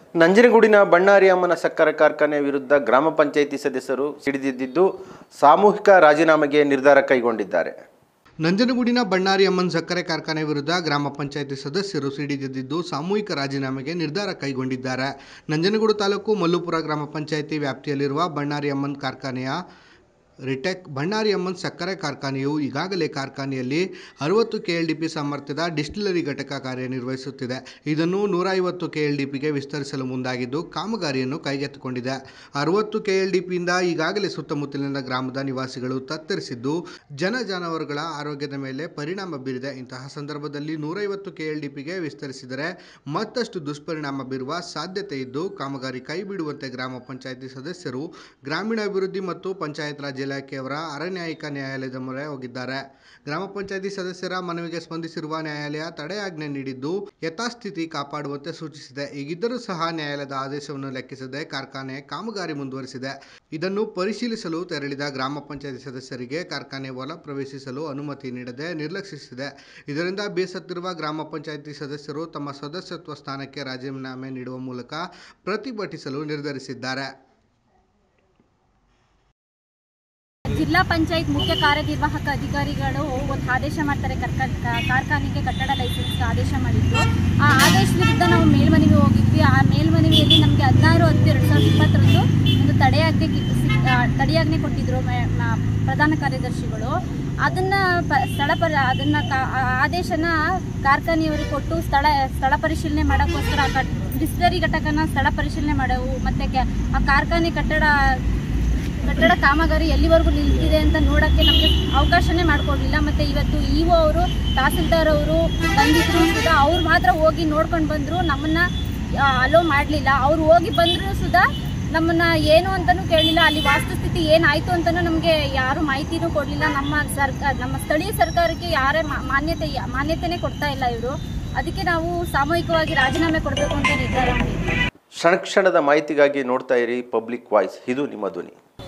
ನಂಜನಗೂಡಿನ ಬಣ್ಣಾರಿ ಅಮ್ಮನ ಸಕ್ಕರೆ ಕಾರ್ಖಾನೆ ವಿರುದ್ಧ ಗ್ರಾಮ ಪಂಚಾಯಿತಿ ಸದಸ್ಯರು ಸಿಡಿದಿದ್ದು ಸಾಮೂಹಿಕ ರಾಜೀನಾಮೆಗೆ ನಿರ್ಧಾರ ಕೈಗೊಂಡಿದ್ದಾರೆ ನಂಜನಗೂಡಿನ ಬಣ್ಣಾರಿ ಅಮ್ಮನ್ ಸಕ್ಕರೆ ಕಾರ್ಖಾನೆ ವಿರುದ್ಧ ಗ್ರಾಮ ಪಂಚಾಯಿತಿ ಸದಸ್ಯರು ಸಿಡಿದಿದ್ದು ಸಾಮೂಹಿಕ ರಾಜೀನಾಮೆಗೆ ನಿರ್ಧಾರ ಕೈಗೊಂಡಿದ್ದಾರೆ ನಂಜನಗೂಡು ತಾಲೂಕು ಮಲ್ಲುಪುರ ಗ್ರಾಮ ಪಂಚಾಯಿತಿ ವ್ಯಾಪ್ತಿಯಲ್ಲಿರುವ ಬಣ್ಣಾರಿ ಅಮ್ಮನ್ ಕಾರ್ಖಾನೆಯ ರಿಟೆಕ್ ಬಣ್ಣಾರಿ ಅಮ್ಮನ್ ಸಕ್ಕರೆ ಕಾರ್ಖಾನೆಯು ಈಗಾಗಲೇ ಕಾರ್ಖಾನೆಯಲ್ಲಿ ಅರವತ್ತು ಕೆಎಲ್ಡಿಪಿ ಸಾಮರ್ಥ್ಯದ ಡಿಸ್ಟಿಲರಿ ಘಟಕ ಕಾರ್ಯನಿರ್ವಹಿಸುತ್ತಿದೆ ಇದನ್ನು ನೂರ ಐವತ್ತು ಕೆಎಲ್ಡಿಪಿಗೆ ವಿಸ್ತರಿಸಲು ಮುಂದಾಗಿದ್ದು ಕಾಮಗಾರಿಯನ್ನು ಕೈಗೆತ್ತಿಕೊಂಡಿದೆ ಅರವತ್ತು ಕೆಎಲ್ಡಿಪಿಯಿಂದ ಈಗಾಗಲೇ ಸುತ್ತಮುತ್ತಲಿನ ಗ್ರಾಮದ ನಿವಾಸಿಗಳು ತತ್ತರಿಸಿದ್ದು ಜನ ಜಾನುವಾರುಗಳ ಆರೋಗ್ಯದ ಮೇಲೆ ಪರಿಣಾಮ ಬೀರಿದೆ ಇಂತಹ ಸಂದರ್ಭದಲ್ಲಿ ನೂರೈವತ್ತು ಕೆಎಲ್ಡಿಪಿಗೆ ವಿಸ್ತರಿಸಿದರೆ ಮತ್ತಷ್ಟು ದುಷ್ಪರಿಣಾಮ ಬೀರುವ ಸಾಧ್ಯತೆ ಇದ್ದು ಕಾಮಗಾರಿ ಕೈ ಬಿಡುವಂತೆ ಗ್ರಾಮ ಪಂಚಾಯಿತಿ ಸದಸ್ಯರು ಗ್ರಾಮೀಣಾಭಿವೃದ್ಧಿ ಮತ್ತು ಪಂಚಾಯತ್ ರಾಜ್ ಇಲಾಖೆಯವರ ಅರಣ್ಯಾಯಿಕ ನ್ಯಾಯಾಲಯದ ಮೊರೆ ಹೋಗಿದ್ದಾರೆ ಗ್ರಾಮ ಪಂಚಾಯಿತಿ ಸದಸ್ಯರ ಮನವಿಗೆ ಸ್ಪಂದಿಸಿರುವ ನ್ಯಾಯಾಲಯ ತಡೆಯಾಜ್ಞೆ ನೀಡಿದ್ದು ಯಥಾಸ್ಥಿತಿ ಕಾಪಾಡುವಂತೆ ಸೂಚಿಸಿದೆ ಹೀಗಿದ್ದರೂ ಸಹ ನ್ಯಾಯಾಲಯದ ಆದೇಶವನ್ನು ಲೆಕ್ಕಿಸದೆ ಕಾರ್ಖಾನೆ ಕಾಮಗಾರಿ ಮುಂದುವರಿಸಿದೆ ಇದನ್ನು ಪರಿಶೀಲಿಸಲು ತೆರಳಿದ ಗ್ರಾಮ ಪಂಚಾಯಿತಿ ಸದಸ್ಯರಿಗೆ ಕಾರ್ಖಾನೆ ಒಳ ಪ್ರವೇಶಿಸಲು ಅನುಮತಿ ನೀಡದೆ ನಿರ್ಲಕ್ಷಿಸಿದೆ ಇದರಿಂದ ಬೇಸತ್ತಿರುವ ಗ್ರಾಮ ಪಂಚಾಯಿತಿ ಸದಸ್ಯರು ತಮ್ಮ ಸದಸ್ಯತ್ವ ಸ್ಥಾನಕ್ಕೆ ರಾಜೀನಾಮೆ ನೀಡುವ ಮೂಲಕ ಪ್ರತಿಭಟಿಸಲು ನಿರ್ಧರಿಸಿದ್ದಾರೆ ಜಿಲ್ಲಾ ಪಂಚಾಯತ್ ಮುಖ್ಯ ಕಾರ್ಯನಿರ್ವಾಹಕ ಅಧಿಕಾರಿಗಳು ಒಂದು ಆದೇಶ ಮಾಡ್ತಾರೆ ಕಾರ್ಖಾ- ಕಾ- ಕಾರ್ಖಾನೆಗೆ ಕಟ್ಟಡ ಲೈಸೆನ್ಸ್ ಆದೇಶ ಮಾಡಿದ್ರು ಆ ಆದೇಶ ವಿರುದ್ಧ ನಾವು ಮೇಲ್ಮನವಿ ಹೋಗಿದ್ವಿ ಆ ಮೇಲ್ಮನವಿಯಲ್ಲಿ ನಮಗೆ ಹದಿನಾರು ಹತ್ತು ಎರಡು ಸಾವಿರದ ಇಪ್ಪತ್ತರಂದು ಒಂದು ತಡೆಯಾಜ್ಞೆ ಗಿ- ಸಿ- ಆ, ತಡೆಯಾಜ್ಞೆ ಕೊಟ್ಟಿದ್ರು ಮೆ- ಮ- ಪ್ರಧಾನ ಕಾರ್ಯದರ್ಶಿಗಳು ಅದನ್ನ ಪ ಸ್ಥಳ ಪರ ಅದನ್ನ ಕಾ- ಆ ಆದೇಶನ ಕಾರ್ಖಾನೆಯವರಿಗೆ ಕೊಟ್ಟು ಸ್ಥಳ ಸ್ಥಳ ಪರಿಶೀಲನೆ ಮಾಡೋಕ್ಕೋಸ್ಕರ ಡಿಸ್ಟರಿ ಘಟಕನ ಸ್ಥಳ ಪರಿಶೀಲನೆ ಮಾಡವು ಮತ್ತೆ ಕೆ- ಆ ಕಾರ್ಖಾನೆ ಕಟ್ಟಡ ಕಟ್ಟಡ ಕಾಮಗಾರಿ ಎಲ್ಲಿವರೆಗೂ ನಿಲ್ತಿದೆ ಅಂತ ನೋಡೋಕ್ಕೆ ನಮಗೆ ಅವಕಾಶನೇ ಮಾಡ್ಕೊಡ್ಲಿಲ್ಲ ಮತ್ತು ಇವತ್ತು ಇ ಒ ಅವರು ತಹಸೀಲ್ದಾರ್ ಅವರು ಬಂದಿದ್ರು ಸುಧಾ ಅವ್ರು ಮಾತ್ರ ಹೋಗಿ ನೋಡ್ಕೊಂಡು ಬಂದರು ನಮ್ಮನ್ನು ಅಲೋ ಮಾಡಲಿಲ್ಲ ಅವ್ರು ಹೋಗಿ ಬಂದರೂ ಸುಧಾ ನಮ್ಮನ್ನ ಏನು ಅಂತಲೂ ಕೇಳಲಿಲ್ಲ ಅಲ್ಲಿ ವಾಸ್ತುಸ್ಥಿತಿ ಏನಾಯಿತು ಅಂತಲೂ ನಮಗೆ ಯಾರು ಮಾಹಿತಿನೂ ಕೊಡಲಿಲ್ಲ ನಮ್ಮ ಸರ್ಕಾರ ನಮ್ಮ ಸ್ಥಳೀಯ ಸರ್ಕಾರಕ್ಕೆ ಯಾರೇ ಮಾ- ಮಾನ್ಯತೆ ಮಾನ್ಯತೆನೇ ಕೊಡ್ತಾ ಇಲ್ಲ ಇವರು ಅದಕ್ಕೆ ನಾವು ಸಾಮೂಹಿಕವಾಗಿ ರಾಜೀನಾಮೆ ಕೊಡಬೇಕು ಅಂತ ನಿರ್ಧಾರ ಮಾಡಿದ್ವಿ ಕ್ಷಣ ಕ್ಷಣದ ಮಾಹಿತಿಗಾಗಿ ನೋಡ್ತಾ ಇರಿ ಪಬ್ಲಿಕ್ ವಾಯ್ಸ್ ಇದು ನಿಮ್ಮ ಧ್ವನಿ